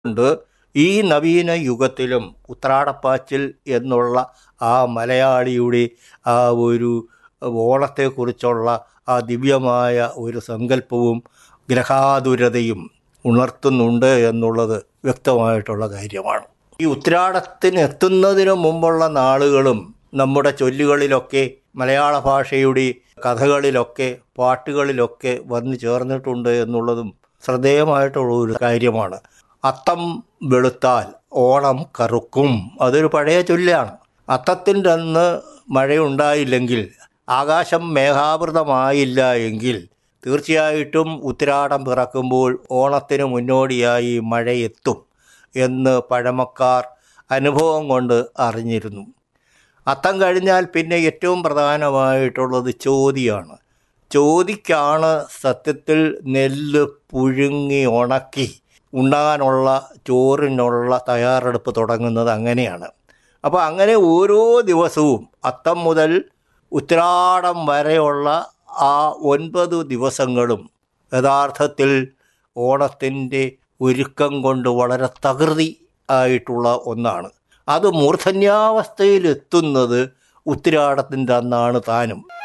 ഉണ്ട് ഈ നവീന യുഗത്തിലും ഉത്രാടപ്പാച്ചിൽ എന്നുള്ള ആ മലയാളിയുടെ ആ ഒരു ഓണത്തെക്കുറിച്ചുള്ള ആ ദിവ്യമായ ഒരു സങ്കല്പവും ഗ്രഹാതുരതയും ഉണർത്തുന്നുണ്ട് എന്നുള്ളത് വ്യക്തമായിട്ടുള്ള കാര്യമാണ് ഈ ഉത്രാടത്തിന് എത്തുന്നതിന് മുമ്പുള്ള നാളുകളും നമ്മുടെ ചൊല്ലുകളിലൊക്കെ മലയാള ഭാഷയുടെ കഥകളിലൊക്കെ പാട്ടുകളിലൊക്കെ വന്നു ചേർന്നിട്ടുണ്ട് എന്നുള്ളതും ശ്രദ്ധേയമായിട്ടുള്ള ഒരു കാര്യമാണ് അത്തം വെളുത്താൽ ഓണം കറുക്കും അതൊരു പഴയ ചൊല്ലാണ് അത്തത്തിൻ്റെ അന്ന് മഴയുണ്ടായില്ലെങ്കിൽ ആകാശം മേഘാവൃതമായില്ല എങ്കിൽ തീർച്ചയായിട്ടും ഉത്തിരാടം പിറക്കുമ്പോൾ ഓണത്തിന് മുന്നോടിയായി മഴയെത്തും എന്ന് പഴമക്കാർ അനുഭവം കൊണ്ട് അറിഞ്ഞിരുന്നു അത്തം കഴിഞ്ഞാൽ പിന്നെ ഏറ്റവും പ്രധാനമായിട്ടുള്ളത് ചോതിയാണ് ചോതിക്കാണ് സത്യത്തിൽ നെല്ല് പുഴുങ്ങി ഉണക്കി ഉണ്ടാകാനുള്ള ചോറിനുള്ള തയ്യാറെടുപ്പ് തുടങ്ങുന്നത് അങ്ങനെയാണ് അപ്പോൾ അങ്ങനെ ഓരോ ദിവസവും അത്തം മുതൽ ഉത്രാടം വരെയുള്ള ആ ഒൻപത് ദിവസങ്ങളും യഥാർത്ഥത്തിൽ ഓണത്തിൻ്റെ ഒരുക്കം കൊണ്ട് വളരെ തകൃതി ആയിട്ടുള്ള ഒന്നാണ് അത് മൂർധന്യാവസ്ഥയിലെത്തുന്നത് ഉത്തിരാടത്തിൻ്റെ അന്നാണ് താനും